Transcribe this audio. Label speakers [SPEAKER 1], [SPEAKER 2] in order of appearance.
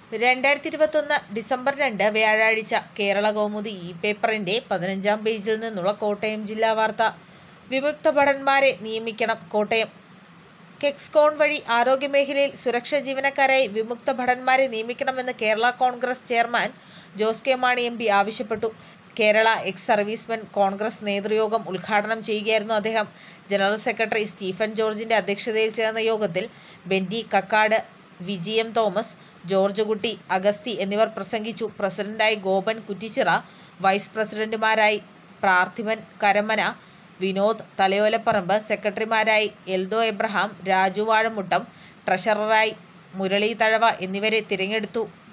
[SPEAKER 1] രണ്ടായിരത്തി ഇരുപത്തൊന്ന് ഡിസംബർ രണ്ട് വ്യാഴാഴ്ച കേരള കൗമുദി ഇ പേപ്പറിന്റെ പതിനഞ്ചാം പേജിൽ നിന്നുള്ള കോട്ടയം ജില്ലാ വാർത്ത വിമുക്ത ഭടന്മാരെ നിയമിക്കണം കോട്ടയം കെക്സ്കോൺ വഴി ആരോഗ്യമേഖലയിൽ സുരക്ഷാ ജീവനക്കാരായി വിമുക്ത ഭടന്മാരെ നിയമിക്കണമെന്ന് Kerala Congress chairman Jose K Mani M P ആവശ്യപ്പെട്ടു കേരള എക്സ് സർവീസ്മെൻ കോൺഗ്രസ് നേതൃയോഗം ഉദ്ഘാടനം ചെയ്യുകയായിരുന്നു അദ്ദേഹം ജനറൽ സെക്രട്ടറി സ്റ്റീഫൻ ജോർജിന്റെ അധ്യക്ഷതയിൽ ചേർന്ന യോഗത്തിൽ ബെന്നി കക്കാട് വിജിഎം തോമസ് ജോർജ് കുട്ടി അഗസ്തി എന്നിവർ പ്രസംഗിച്ചു പ്രസിഡന്റായി ഗോപൻ കുറ്റിച്ചിറ വൈസ് പ്രസിഡന്റുമാരായി പ്രാർത്ഥിപൻ കരമന വിനോദ് തലയോലപ്പറമ്പ് സെക്രട്ടറിമാരായി എൽദോ എബ്രഹാം രാജു വാഴമുട്ടം ട്രഷററായി മുരളി തഴവ എന്നിവരെ തിരഞ്ഞെടുത്തു